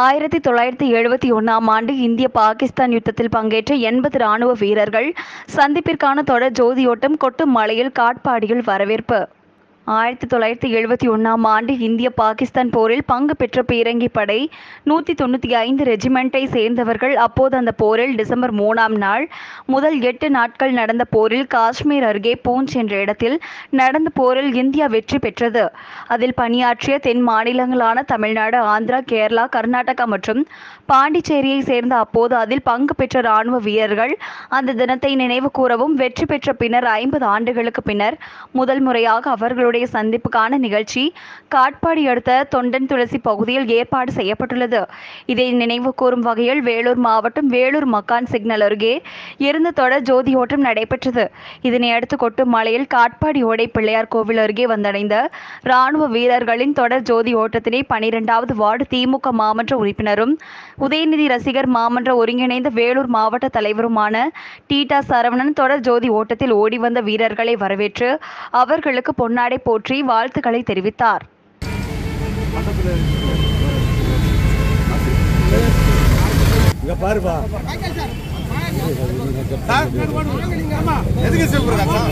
ஆயிரத்தி தொள்ளாயிரத்தி எழுபத்தி ஒன்றாம் ஆண்டு இந்திய பாகிஸ்தான் யுத்தத்தில் பங்கேற்ற எண்பது ராணுவ வீரர்கள் சந்திப்பிற்கான தொடர் ஜோதியோட்டம் கொட்டும் மலையில் காட்பாடியில் வரவேற்பு ஆயிரத்தி தொள்ளாயிரத்தி எழுபத்தி ஒன்றாம் ஆண்டு இந்திய பாகிஸ்தான் போரில் பங்கு பெற்ற பீரங்கி படை நூற்றி தொண்ணூற்றி ஐந்து ரெஜிமெண்ட்டை சேர்ந்தவர்கள் அப்போது அந்த போரில் டிசம்பர் மூணாம் நாள் முதல் எட்டு நாட்கள் நடந்த போரில் காஷ்மீர் அருகே பூஞ்ச் என்ற இடத்தில் நடந்த போரில் இந்தியா வெற்றி பெற்றது அதில் பணியாற்றிய தென் மாநிலங்களான தமிழ்நாடு ஆந்திரா கேரளா கர்நாடகா மற்றும் பாண்டிச்சேரியை சேர்ந்த அப்போது அதில் பங்கு பெற்ற ராணுவ வீரர்கள் அந்த தினத்தை நினைவு கூறவும் வெற்றி பெற்ற பின்னர் ஐம்பது ஆண்டுகளுக்கு பின்னர் முதல் முறையாக அவர்களுடைய சந்திப்புக்கான நிகழ்ச்சி காட்பாடி அடுத்த தொண்டன் துளசி பகுதியில் ஏற்பாடு செய்யப்பட்டுள்ளது இதை நினைவு கூறும் வகையில் வேலூர் மாவட்டம் வேலூர் மக்கான் சிக்னல் அருகே இருந்து தொடர் ஜோதி ஓட்டம் நடைபெற்றது இதனை அடுத்து கொட்டும் மலையில் காட்பாடி ஓடை பிள்ளையார் கோவில் அருகே வந்தடைந்த ராணுவ வீரர்களின் தொடர் ஜோதி ஓட்டத்தினை பனிரெண்டாவது வார்டு திமுக மாமன்ற உறுப்பினரும் உதயநிதி ரசிகர் மாமன்ற ஒருங்கிணைந்த வேலூர் மாவட்ட தலைவருமான டீட்டா சரவணன் தொடர் ஜோதி ஓட்டத்தில் ஓடி வந்த வீரர்களை வரவேற்று அவர்களுக்கு பொன்னாடை போற்றி வாழ்த்துக்களை தெரிவித்தார் இங்க பாருப்பா எதுக்கு சிவபிரகாசம்